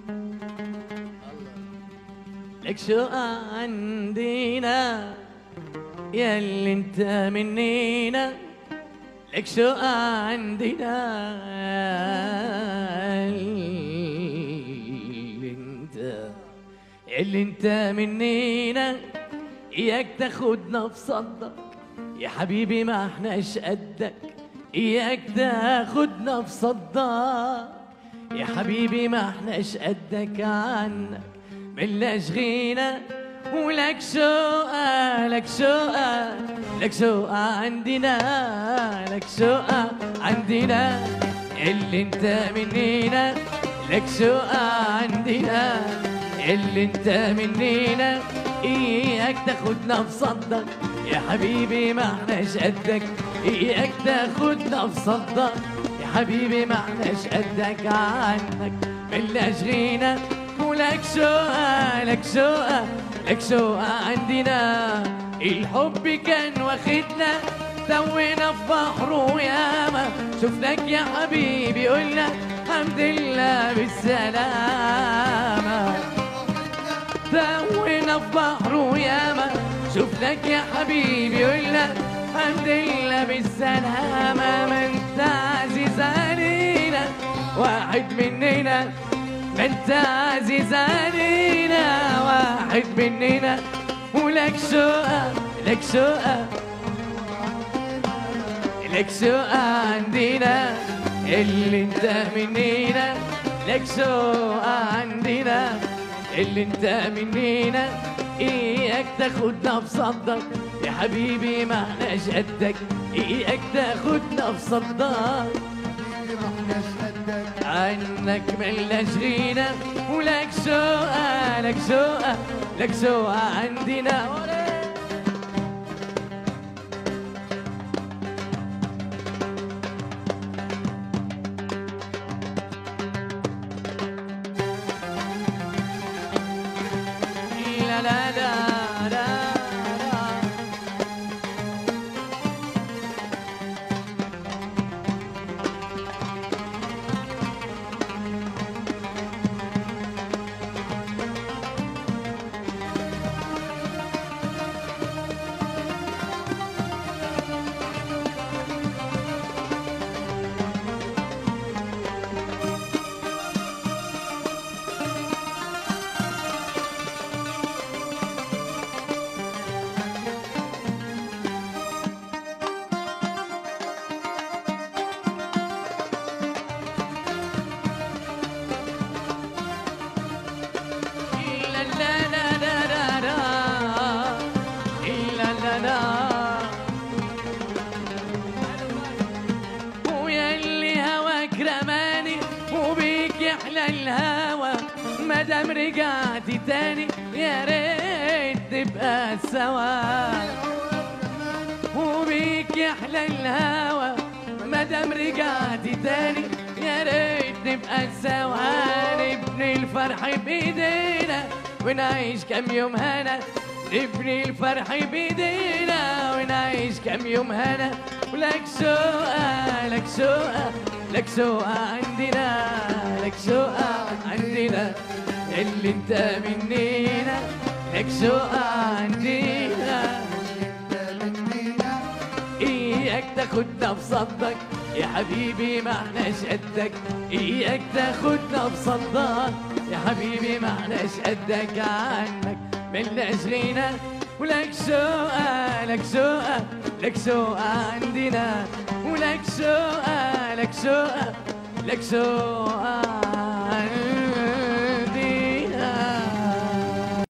لك شو عندينا يا اللي انت منينا لك شو عندنا اللي انت اللي انت منينا اياك تاخدنا في صدك يا حبيبي ما احناش قدك اياك تاخدنا في صدك يا حبيبي ما احناش قدك عنك ملاش غنى ولك شوقة لك شوقة لك شوقة عندنا لك شوقة عندنا اللي انت منينا لك شوقة عندنا اللي انت منينا اياك تاخدنا في صدك يا حبيبي ما احناش قدك اياك تاخدنا في صدك يا حبيبي ما احناش قدك عنك ملاش غنى ولك شوقة لك شوقة لك شوقة عندنا الحب كان واخدنا توينا في بحره ياما شفناك يا حبيبي قلنا الحمد لله بالسلامة توينا في بحره ياما شفناك يا حبيبي قلنا الحمد لله بالسلامة ما انت عزيز علينا واحد مننا ما انت عزيز علينا واحد مننا ولك شوقة لك شوقة لك شوقة عندنا اللي انت منينا لك شوقة عندنا اللي انت منينا اياك تاخدنا في صدك يا حبيبي ما احناش قدك اياك تاخدنا في صدك عنك ملناش غنى ولك شوقة لك شوقة لك شوقة عندنا لا لا لا لا لا لا لا لا لا لا لا لا لا ويا اللي هواك رماني وبيك يحلى الهوى مادام رجعتي تاني يا ريت تبقى سوا وبيك يحلى الهوى مادام رجعتي تاني يا ريت نبقى سوا نبني الفرح بايدينا ونعيش كام يوم هنا نبني الفرح بايدينا ونعيش كام يوم هنا ولك شوقة لك شوقة لك شوقة عندنا لك شوقة عندنا اللي انت منينا لك شوقة عندنا اياك تاخدنا بصدك يا حبيبي ما احناش قدك اياك تاخدنا بصدك يا حبيبي ما احناش قدك عنك ملناش غنى ولك شوقة لك شوقة لك شوقة عندنا ولك شوقة لك شوقة لك شوقة